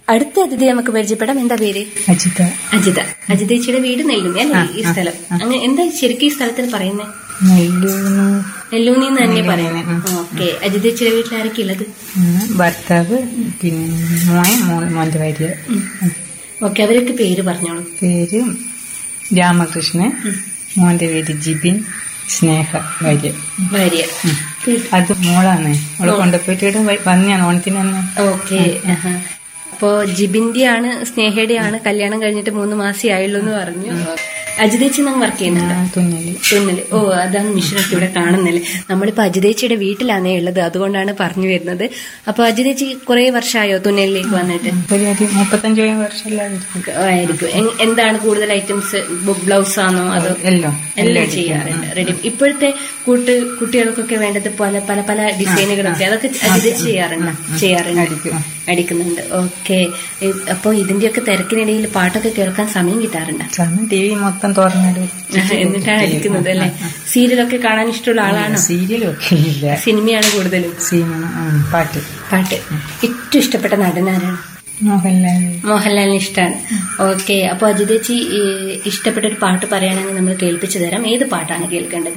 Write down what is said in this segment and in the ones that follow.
അടുത്ത അതിഥി നമുക്ക് പരിചയപ്പെടാം എന്താ പേര് അജിത അജിത അജിതേച്ചിയുടെ വീട് നെല്ലൂന്നി അല്ലേ ഈ സ്ഥലം അങ്ങനെ എന്താ ശരിക്കും ഈ സ്ഥലത്തിന് പറയുന്നത് നെല്ലൂന്ന് നെല്ലൂന്നി എന്ന് തന്നെ പറയുന്നത് ഓക്കെ അജിതേച്ചിയുടെ വീട്ടിൽ ആരൊക്കെ ഉള്ളത് ഭർത്താവ് പിന്നെ മോൻ മോൻ മോന്റെ ഭാര്യ ഓക്കെ അവരൊക്കെ പേര് പറഞ്ഞോളൂ പേര് രാമകൃഷ്ണൻ മോന്റെ പേര് ജിബിൻ സ്നേഹ ഭാര്യ ഭാര്യ അത് മോളാണ് അവളെ കൊണ്ടുപോയിട്ട് ഇവിടെ വ- വന്നതാണ് ഓണത്തിന് വന്ന ഓക്കെ അപ്പോ ജിബിന്റെ ആണ് സ്നേഹയുടെ ആണ് കല്യാണം കഴിഞ്ഞിട്ട് മൂന്ന് മാസേ ആയുള്ളൂ എന്ന് പറഞ്ഞു അജിതേച്ചി നിങ്ങൾ വർക്ക് ചെയ്യുന്നുണ്ടോ തുന്നല് തുന്നല് ഓ അതാണ് മിഷനൊക്കെ ഇവിടെ കാണുന്നില്ലേ നമ്മളിപ്പോ അജിതേച്ചിയുടെ വീട്ടിലാണേ ഉള്ളത് അതുകൊണ്ടാണ് പറഞ്ഞു വരുന്നത് അപ്പൊ അജിതേച്ചി കുറെ വർഷമായോ തുന്നലിലേക്ക് വന്നിട്ട് ഒരു ഒരു മുപ്പത്തഞ്ച് വർഷമല്ലായിരിക്കും ആയിരിക്കും എ- എന്താണ് കൂടുതൽ ഐറ്റംസ് ബ്ലൗസ് ആണോ അതോ എല്ലാം എല്ലാം ചെയ്യാറുണ്ട് റെഡി ഇപ്പോഴത്തെ കൂട്ട് കുട്ടികൾക്കൊക്കെ വേണ്ടത് പല പല പല ഡിസൈനുകളൊക്കെ അതൊക്കെ അജിതേച്ചി ചെയ്യാറുണ്ട് ചെയ്യാറുണ്ട് അടിക്കും അടിക്കുന്നുണ്ട് ഓക്കെ അപ്പൊ ഇതിന്റെയൊക്കെ തിരക്കിനിടയിൽ പാട്ടൊക്കെ കേൾക്കാൻ സമയം കിട്ടാറുണ്ട് സമയം ടി വി മൊത്തം തുറന്നിട്ട് എന്നിട്ടാണ് അടിക്കുന്നത് അല്ലെ സീരിയലൊക്കെ കാണാൻ ഇഷ്ടമുള്ള ആളാണോ സീരിയലും ഒക്കെ ഇല്ല സിനിമയാണ് കൂടുതലും സിനിമ ആ, പാട്ട് പാട്ട് ഏറ്റവും ഇഷ്ടപ്പെട്ട നടനാരാണ് മോഹൻലാൽ മോഹൻലാലിന് ഇഷ്ടമാണ് ഓക്കെ അപ്പൊ അജിതേച്ചി ഈ ഇഷ്ടപ്പെട്ട ഒരു പാട്ട് പറയുകയാണെങ്കിൽ നമ്മൾ കേൾപ്പിച്ചു തരാം ഏത് പാട്ടാണ് കേൾക്കേണ്ടത്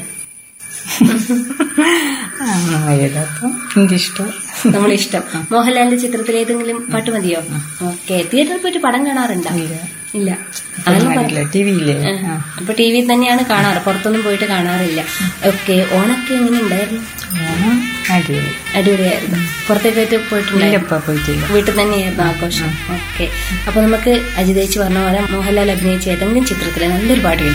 ആ, ഏതാപ്പം എനിക്കിഷ്ടം നമ്മൾ ഇഷ്ടം മോഹൻലാലിന്റെ ചിത്രത്തിൽ ഏതെങ്കിലും പാട്ട് മതിയോ ഓക്കെ തിയേറ്ററിൽ പോയിട്ട് പടം കാണാറുണ്ടോ ഇല്ല ഇല്ല അതൊന്നും പറ- കണ്ടില്ല ടി വിയിലെ ആ, അപ്പൊ ടി വിയിൽ തന്നെയാണ് കാണാറ് പുറത്തൊന്നും പോയിട്ട് കാണാറില്ല ഓക്കെ ഓണൊക്കെ എങ്ങനെ ഉണ്ടായിരുന്നു ഓണം അടിപൊളി അടിപൊളിയായിരുന്നു പുറത്തേക്ക് പോയിട്ടുണ്ടായിരുന്നു ഇല്ലപ്പ പോയിട്ടില്ല വീട്ടിൽ തന്നെയായിരുന്നു ആഘോഷം ഓക്കെ അപ്പൊ നമുക്ക് അജിതേച്ചി പറഞ്ഞ പോലെ മോഹൻലാൽ അഭിനയിച്ച ഏതെങ്കിലും ചിത്രത്തിലെ നല്ലൊരു പാട്ട് കേൾക്കാം